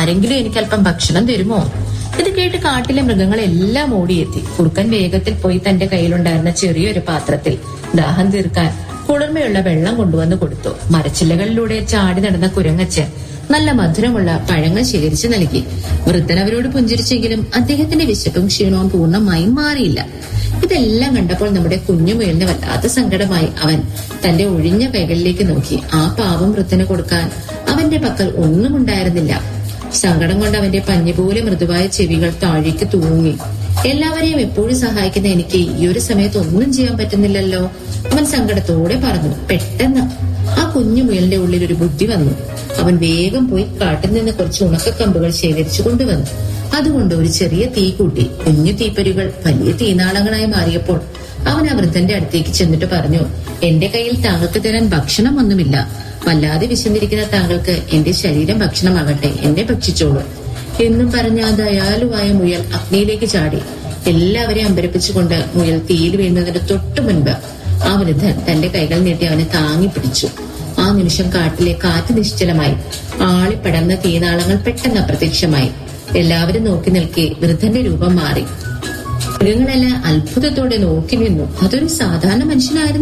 ആരെങ്കിലും എനിക്ക് അല്പം ഭക്ഷണം തരുമോ ഇത് കേട്ട് കാട്ടിലെ മൃഗങ്ങളെല്ലാം ഓടിയെത്തി കുറുക്കൻ വേഗത്തിൽ പോയി തന്റെ കയ്യിലുണ്ടായിരുന്ന ചെറിയൊരു പാത്രത്തിൽ ദാഹം തീർക്കാൻ കുളിർമയുള്ള വെള്ളം കൊണ്ടുവന്ന് കൊടുത്തു മരച്ചില്ലകളിലൂടെ ചാടി നടന്ന കുരങ്ങച്ചൻ നല്ല മധുരമുള്ള പഴങ്ങൾ ശേഖരിച്ചു നൽകി വൃദ്ധൻ അവരോട് പുഞ്ചിരിച്ചെങ്കിലും അദ്ദേഹത്തിന്റെ വിശപ്പും ക്ഷീണവും പൂർണ്ണമായും മാറിയില്ല ഇതെല്ലാം കണ്ടപ്പോൾ നമ്മുടെ കുഞ്ഞുമുയലിന് വല്ലാത്ത സങ്കടമായി അവൻ തന്റെ ഒഴിഞ്ഞ കൈകളിലേക്ക് നോക്കി ആ പാവം വൃദ്ധന് കൊടുക്കാൻ അവന്റെ പക്കൽ ഒന്നും ഉണ്ടായിരുന്നില്ല സങ്കടം കൊണ്ട് അവന്റെ പഞ്ഞുപോലെ മൃദുവായ ചെവികൾ താഴേക്ക് തൂങ്ങി എല്ലാവരെയും എപ്പോഴും സഹായിക്കുന്ന എനിക്ക് ഈ ഒരു സമയത്ത് ഒന്നും ചെയ്യാൻ പറ്റുന്നില്ലല്ലോ അവൻ സങ്കടത്തോടെ പറഞ്ഞു പെട്ടെന്ന് ആ കുഞ്ഞു മുയലിന്റെ ഉള്ളിൽ ഒരു ബുദ്ധി വന്നു അവൻ വേഗം പോയി കാട്ടിൽ നിന്ന് കുറച്ച് ഉണക്കക്കമ്പുകൾ ശേഖരിച്ചു കൊണ്ടുവന്നു അതുകൊണ്ട് ഒരു ചെറിയ തീ കൂട്ടി കുഞ്ഞു തീപ്പരികൾ വലിയ തീനാളങ്ങളായി മാറിയപ്പോൾ അവൻ ആ വൃദ്ധന്റെ അടുത്തേക്ക് ചെന്നിട്ട് പറഞ്ഞു എന്റെ കയ്യിൽ താങ്കൾക്ക് തരാൻ ഭക്ഷണമൊന്നുമില്ല വല്ലാതെ വിശന്നിരിക്കുന്ന താങ്കൾക്ക് എന്റെ ശരീരം ഭക്ഷണമാകട്ടെ എന്നെ ഭക്ഷിച്ചോളൂ എന്നും പറഞ്ഞ ആ ദയാലുവായ മുയൽ അഗ്നിയിലേക്ക് ചാടി എല്ലാവരെയും അമ്പരപ്പിച്ചുകൊണ്ട് മുയൽ തീയിൽ വീഴുന്നതിന് തൊട്ടു മുൻപ് ആ വൃദ്ധൻ തന്റെ കൈകൾ നീട്ടി അവനെ താങ്ങി പിടിച്ചു ആ നിമിഷം കാട്ടിലെ കാറ്റ് നിശ്ചലമായി ആളിപ്പടർന്ന തീനാളങ്ങൾ പെട്ടെന്ന് അപ്രത്യക്ഷമായി എല്ലാവരും നോക്കി നിൽക്കെ വൃദ്ധന്റെ രൂപം മാറി മൃഗങ്ങളെല്ലാം അത്ഭുതത്തോടെ നോക്കി നിന്നു അതൊരു സാധാരണ മനുഷ്യനായിരുന്നു